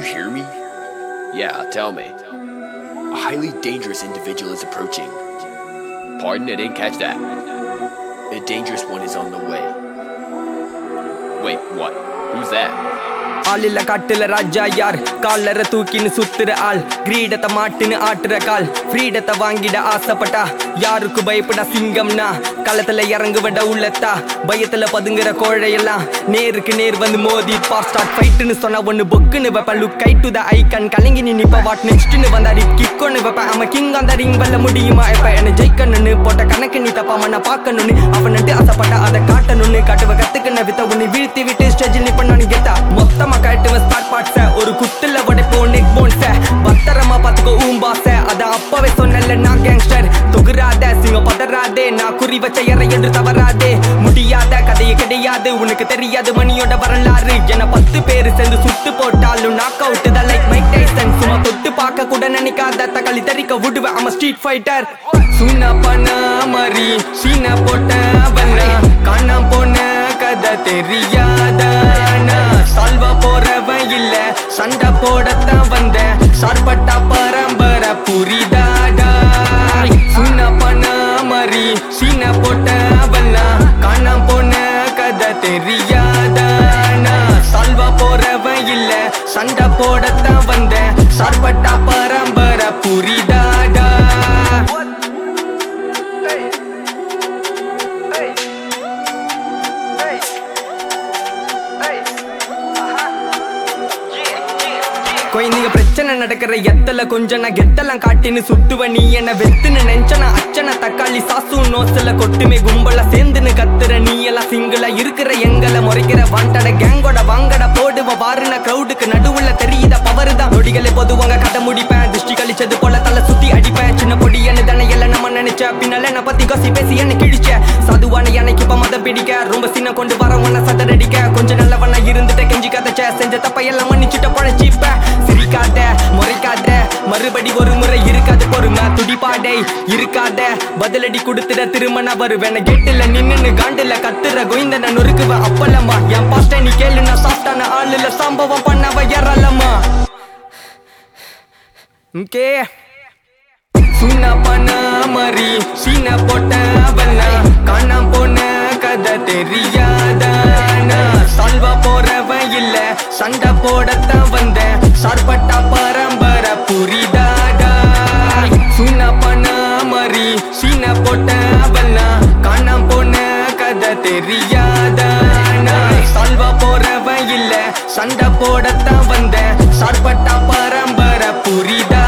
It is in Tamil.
hear me? Yeah, tell me. A highly dangerous individual is approaching. Pardon, I didn't catch that. A dangerous one is on the way. Wait, what? Who's that? ஆளில காட்டுல ராஜா யார் காலர தூக்கின்னு சுத்துற ஆள் கிரீடத்தை மாட்டுன்னு ஆட்டுற கால் ஃப்ரீடத்தை வாங்கிட ஆசைப்பட்டா யாருக்கு பயப்பட சிங்கம்னா களத்துல இறங்குவட உள்ளத்தா பயத்துல பதுங்குற கோழையெல்லாம் நேருக்கு நேர் வந்து மோதி பா ஸ்டார்ட் ஃபைட்டுன்னு சொன்ன ஒன்னு பொக்குன்னு வைப்பேன் லுக் கை டு த ஐக்கன் கலங்கி நீ நிப்ப வாட் நெக்ஸ்ட்னு வந்தாடி கிக்கொன்னு வைப்பேன் அவன் கிங் அந்த ரிங் வெல்ல முடியுமா இப்ப என்ன ஜெயிக்கணும்னு போட்ட கணக்கு நீ தப்பாம நான் பார்க்கணும்னு அவன்ட்டு ஆசைப்பட்ட அதை காட்டணும்னு காட்டுவ கத்துக்கின வித்த உன்னை வீழ்த்தி விட்டு ஸ்டேஜில் நிப்ப நான் கெத்தா மொத்தமா காட்டுவ ஸ்பாட் பார்ட்ஸ ஒரு குத்துல உடைப்போம் நெக் போன்ஸ பத்திரமா பாத்துக்கோ ஊம்பாச அத அப்பவே சொன்னல நான் கேங்ஸ்டர் தொகுறாத சிங்க பதறாதே நான் குறி வச்ச இறை என்று தவறாதே முடியாத கதையே கிடையாது உனக்கு தெரியாது மணியோட வரலாறு என பத்து பேரு சேர்ந்து சுட்டு போட்டாலும் நாக் அவுட் தான் லைக் மைக் டைசன் சும்மா தொட்டு பார்க்க கூட நினைக்காத தக்காளி தறிக்க விடுவேன் அவன் ஸ்ட்ரீட் ஃபைட்டர் சுனா பண்ண மாதிரி சீனா போட்ட வண்ணா காணாம போன கதை தெரியாத சால்வா போறவன் இல்ல சண்டை போடத்தான் வந்தேன் சார்பட்டா பரம்பரை புரிதாடா சுனா பண்ண மாதிரி சீனா போட்ட வண்ணா காணாம போன கதை தெரியாத சால்வா போறவன் இல்ல சண்டை போடத்தான் வந்தேன் சார்பட்டா பரம்பரை புரிதாடா குழந்தைங்க பிரச்சனை நடக்கிற எத்தல கொஞ்சம் நான் கெத்தெல்லாம் காட்டின்னு சுட்டுவ நீ என்ன வெத்துன்னு நெஞ்சன அச்சன தக்காளி சாசு நோசல கொட்டுமே கும்பல சேர்ந்துன்னு கத்துற நீ எல்லாம் சிங்கிளா இருக்கிற எங்களை முறைக்கிற வாண்டட கேங்கோட வாங்கட போடுவ வாருன கிரௌடுக்கு நடுவுல தெரியுத பவரு தான் நொடிகளை பொதுவாங்க கதை முடிப்பேன் திருஷ்டி கழிச்சது போல தலை சுத்தி அடிப்பேன் சின்ன பொடி என்ன தானே எல்லாம் நம்ம நினைச்ச பின்னால என்ன பத்தி கோசி பேசி என்ன கிழிச்ச சாதுவான எனக்கு இப்ப மதம் பிடிக்க ரொம்ப சின்ன கொண்டு வர உன்ன சதறடிக்க கொஞ்சம் நல்லவனா இருந்துட்ட கெஞ்சி கதைச்ச செஞ்ச தப்ப எல்லாம் மன்னிச்சுட்ட பழச்சிப்ப சிரிக்காத முறைக்காத மறுபடி ஒரு முறை இருக்காது பொறுமை துடிப்பாடை இருக்காத பதிலடி கொடுத்துட திருமண வருவேன் கேட்டுல நின்னு காண்டுல கத்துற கோய்ந்தன நொறுக்குவேன் அப்பலம்மா என் பாஸ்ட நீ கேளு நான் சாப்பிட்டான ஆளுல சம்பவம் பண்ணவ ஏறலம்மா ஓகே சுனா பண்ண மாதிரி சீனா போட்ட வண்ணா காணாம போன கதை தெரியாத சால்வா போறவன் இல்ல சண்டை போடத்தான் வந்தேன் சார்பட்டா பரம்பரை புரிதாடா சுனா பண்ண மாதிரி சீனா போட்ட வண்ணா காணாம போன கதை தெரியாத சால்வா போறவன் இல்ல சண்டை போடத்தான் வந்தேன் சார்பட்டா பரம்பரை புரிதா